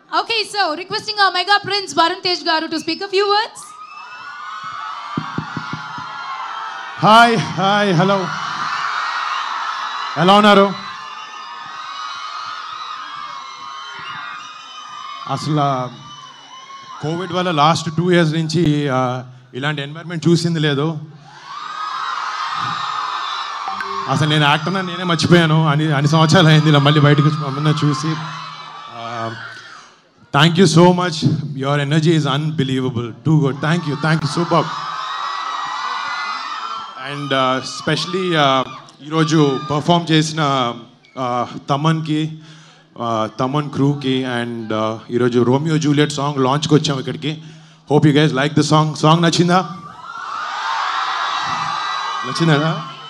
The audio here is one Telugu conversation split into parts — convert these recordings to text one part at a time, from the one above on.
Okay, so requesting our mega prince Varun Tej Garu to speak a few words. Hi hi hello ఎలా ఉన్నారు అసలు కోవిడ్ వల్ల లాస్ట్ టూ ఇయర్స్ నుంచి ఆ, ఇలాంటి ఎన్వైర్న్మెంట్ చూసింది లేదు అసలు నేను యాక్టర్ అని నేనే మర్చిపోయాను అని అన్ని సంవత్సరాలు అయింది ఇలా మళ్ళీ బయటకు వచ్చి మమ్మల్ని చూసి thank you so much your energy is unbelievable too good thank you thank you super and specially ఈరోజు పర్ఫామ్ చేసిన uh, తమన్కి uh, తమన్ క్రూకి అండ్ ఈరోజు రోమియో జూలియట్ సాంగ్ లాంచ్కి వచ్చాం ఇక్కడికి hope you guys like the song song నచ్చిందా నచ్చిందా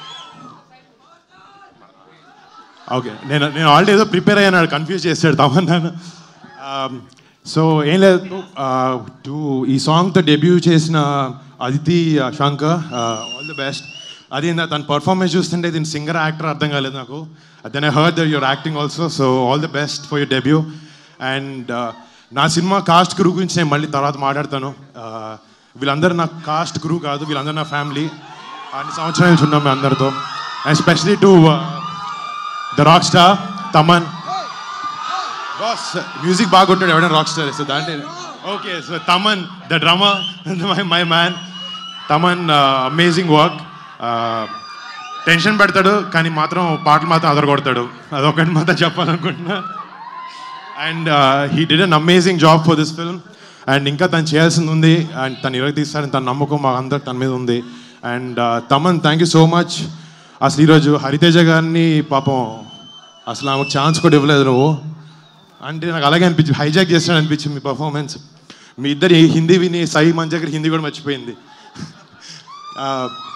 ఓకే నేను నేను ఆల్రెడీ ఏదో ప్రిపేర్ అయ్యాను కన్ఫ్యూజ్ చేశాడు తమన్ నన్ను సో ఏం లేదు టు ఈ సాంగ్తో డెబ్యూ చేసిన Aditi Shankar all the best అది నా తన పర్ఫార్మెన్స్ చూస్తుంటే దీని సింగర్ యాక్టర్ అర్థం కాలేదు నాకు then I heard that your acting also so all the best for your debut and నా సినిమా కాస్ట్ క్రూ గురించి నేను మళ్ళీ తర్వాత మాట్లాడతాను Uh, వీళ్ళందరూ నా కాస్ట్ క్రూ కాదు వీళ్ళందరూ నా ఫ్యామిలీ అన్ని సంవత్సరాల నుంచి ఉన్నాం మేము అందరితో and specially to the rock star Thaman boss music బాగా కొట్టాడు ఎవడైనా రాక్ స్టార్ సో దాంట్లో okay so Thaman the drummer my my man Thaman amazing work tension పెడతాడు కానీ మాత్రం పాటలు మాత్రం అదరగొడతాడు అదొకటి మాత్రం చెప్పాలనుకుంటున్నా and he did an amazing job for this film and ఇంకా తను చేయాల్సింది ఉంది అండ్ తను ఇరవై తీస్తారని తన నమ్మకం మా అందరు తన మీద ఉంది and Thaman thank you so much అసలు ఈరోజు హరితేజ గారిని పాపం అసలు ఆమెకు ఛాన్స్ కూడా ఇవ్వలేదు నువ్వు అంటే నాకు అలాగే అనిపించింది హైజాక్ చేస్తాడు అనిపించింది మీ పర్ఫార్మెన్స్ మీ ఇద్దరు హిందీ విని సాయి మంచి దగ్గర హిందీ కూడా మర్చిపోయింది